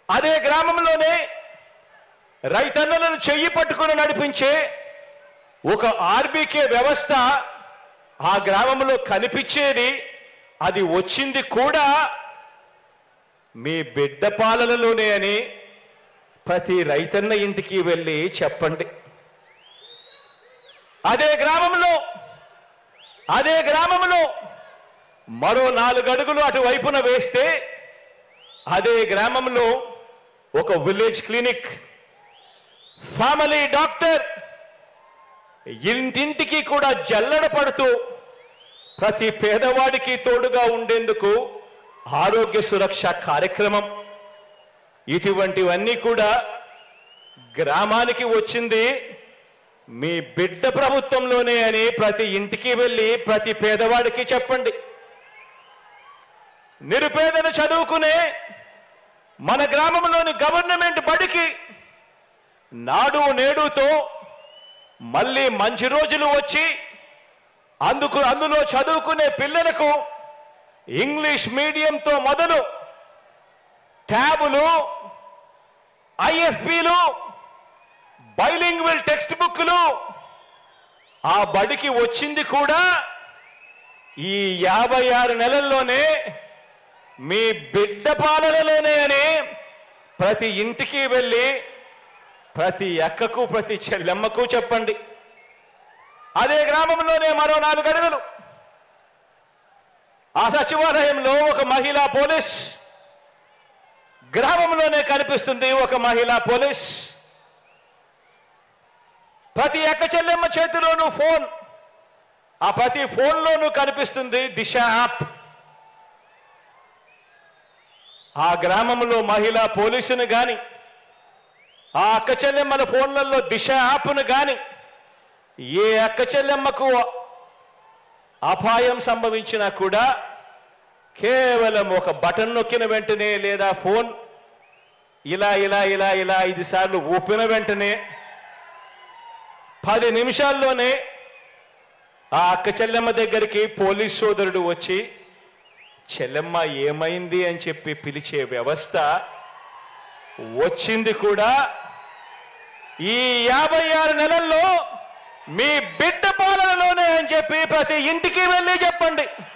అదే గ్రామంలోనే రైతన్నలను చెయ్యి పట్టుకుని నడిపించే ఒక ఆర్బీకే వ్యవస్థ ఆ గ్రామంలో కనిపించేది అది వచ్చింది కూడా మీ బిడ్డ పాలనలోనే అని ప్రతి రైతన్న ఇంటికి వెళ్ళి చెప్పండి అదే గ్రామంలో అదే గ్రామంలో మరో నాలుగు అడుగులు అటువైపున వేస్తే అదే గ్రామంలో ఒక విలేజ్ క్లినిక్ ఫ్యామిలీ డాక్టర్ ఇంటింటికి కూడా జల్లడ పడుతూ ప్రతి పేదవాడికి తోడుగా ఉండేందుకు ఆరోగ్య సురక్ష కార్యక్రమం ఇటువంటివన్నీ కూడా గ్రామానికి వచ్చింది మీ బిడ్డ ప్రభుత్వంలోనే అని ప్రతి ఇంటికి వెళ్ళి ప్రతి పేదవాడికి చెప్పండి నిరుపేదలు చదువుకునే మన గ్రామంలోని గవర్నమెంట్ బడికి నాడు నేడుతో మళ్ళీ మంచి రోజులు వచ్చి అందుకు అందులో చదువుకునే పిల్లలకు ఇంగ్లీష్ మీడియంతో మొదలు ట్యాబులు ఐఎఫ్పిలు బైలింగ్వల్ టెక్స్ట్ బుక్లు ఆ బడికి వచ్చింది కూడా ఈ యాభై ఆరు నెలల్లోనే మీ బిడ్డ పాలనలోనే అని ప్రతి ఇంటికి వెళ్ళి ప్రతి అక్కకు ప్రతి చెల్లెమ్మకు చెప్పండి అదే గ్రామంలోనే మరో నాలుగు అడుగులు ఆ సచివాలయంలో ఒక మహిళా పోలీస్ గ్రామంలోనే కనిపిస్తుంది ఒక మహిళా పోలీస్ ప్రతి అక్క చెల్లెమ్మ చేతిలోనూ ఫోన్ ఆ ప్రతి ఫోన్లోనూ కనిపిస్తుంది దిశ యాప్ ఆ గ్రామంలో మహిళా పోలీసును గాని ఆ అక్క చెల్లెమ్మల ఫోన్లలో దిశ యాప్ను గాని ఏ అక్క చెల్లెమ్మకు అపాయం సంభవించినా కూడా కేవలం ఒక బటన్ నొక్కిన వెంటనే లేదా ఫోన్ ఇలా ఇలా ఇలా ఇలా ఐదు సార్లు ఊపిన వెంటనే పది నిమిషాల్లోనే ఆ అక్క చెల్లెమ్మ దగ్గరికి పోలీస్ సోదరుడు వచ్చి చెల్లెమ్మ ఏమైంది అని చెప్పి పిలిచే వ్యవస్థ వచ్చింది కూడా ఈ యాభై ఆరు నెలల్లో మీ బిడ్డ పాలనలోనే అని చెప్పి ప్రతి ఇంటికి వెళ్ళి చెప్పండి